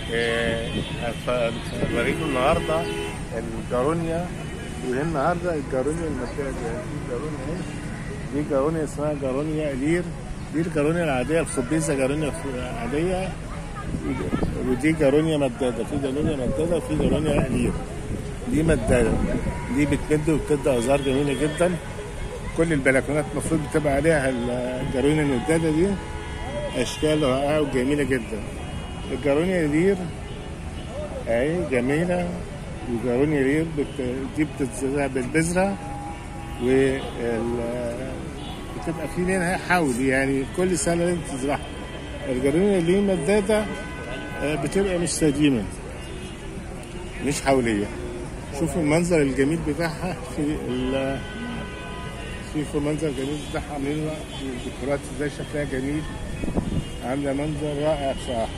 آه، هف- هوريكم النهارده الجارونيا وهي النهارده الجارونيا المكيه دي في جارونيا اهي دي جارونيا اسمها جارونيا لير دي الجارونيا العاديه الخبيزه جارونيا ف- عاديه ودي جارونيا مداده في جارونيا مداده وفي جارونيا لير دي مداده دي بتمد وبتدي ازهار جميله جدا كل البلكونات المفروض بتبقى عليها الجارونيا المداده دي اشكال رائعه وجميله جدا الجارونيا لير اهي جميله وجارونيا لير بت... دي بتتزرع بالبذره وال بتبقى في منها حول يعني كل سنه لازم تزرعها الجارونيا لير مداده آه، بتبقى مش سديمه مش حوليه شوفوا المنظر الجميل بتاعها في ال شوفوا المنظر الجميل بتاعها عاملين لها الديكورات ازاي شكلها جميل عامله منظر رائع بصراحه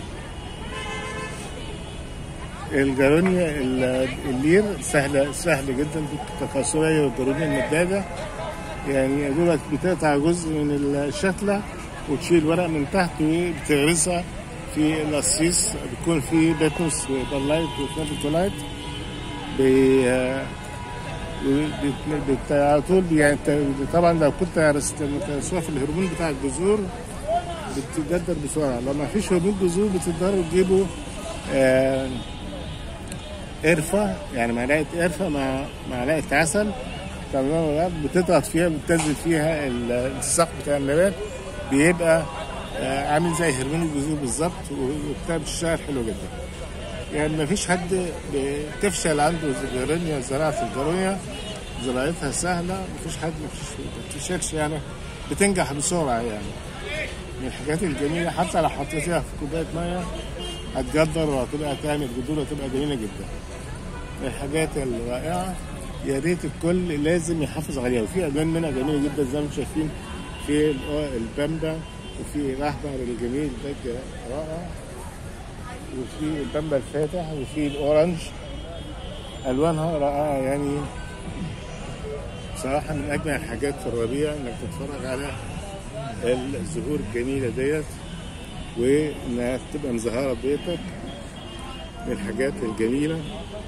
الجارونيا ال- اللير سهله سهل جدا في التكاثريه والجارونيا المداده يعني يا دوبك بتقطع جزء من الشتله وتشيل ورق من تحت وبتغرسها في القصيص بيكون فيه بيتنوس وبلايت وفلافيكولايت بي- بت- بت- على طول يعني انت- طبعا لو كنت رسمتها في الهرمون بتاع الجذور بتتجدر بسرعه لو ما فيش هرمون جذور بتقدروا تجيبوا آه، قرفه يعني معلقه قرفه مع معلقه عسل تمام بتضغط فيها بتنزل فيها ال- الساق بتاع النبات بيبقى آه، عامل زي هرمون الجذور بالظبط وبتاع بتشتغل حلو جدا يعني ما فيش حد بتفشل عنده جارونيا زراعة الجارونيا زراعتها سهلة ما فيش حد ما بتفشلش يعني بتنجح بسرعة يعني من الحاجات الجميلة حتى لو حطيتيها في كوباية مية هتجدر وهتبقى تعمل جذور وهتبقى جميلة جدا من الحاجات الرائعة يا ريت الكل لازم يحافظ عليها وفي ألوان منها جميلة جدا زي ما انتم شايفين في ال- البامبا وفي الأحمر الجميل ده رائع وفي البامبا الفاتح وفي الاورنج الوانها رائعه يعني بصراحه من اجمل الحاجات في الربيع انك تتفرج على الزهور الجميله ديت وانها تبقى مزهره في بيتك من الحاجات الجميله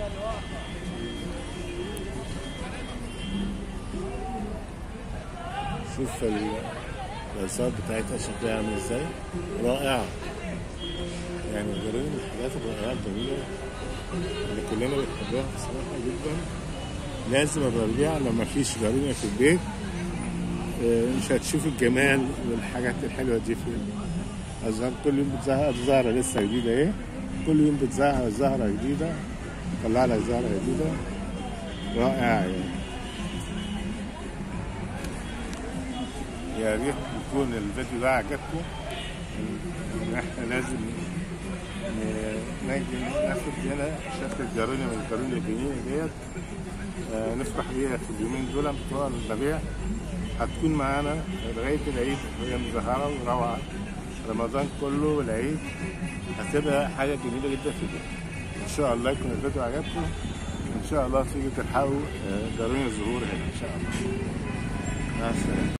شوف ال- الأزهار بتاعتها شكلها عامل ازاي رائعه يعني جرين من الحاجات الرائعة الجميلة اللي كلنا بنحبها بصراحة جدا لازم الربيع لو ما فيش جرينة في البيت آه، مش هتشوف الجمال والحاجات الحلوة دي في الأزهار كل يوم بتظهر زهرة لسه جديدة ايه كل يوم بتظهر زهرة جديدة طلع لك زهرة جديدة رائعة يعني يا ريت يكون الفيديو ده عجبكم ان احنا لازم ن- نجي ناخد هنا شكل الجارونيا من الجارونيا الجميلة ديت آه، نفرح بيها في اليومين دول بتوع الربيع هتكون معانا لغاية العيد وهي مزهرة وروعة رمضان كله والعيد هتبقى حاجة جميلة جدا في البيت إن شاء الله يكون الفيديو عجبكم إن شاء الله تيجوا تلحقوا آه، جارونيا الزهور هنا إن شاء الله مع السلامة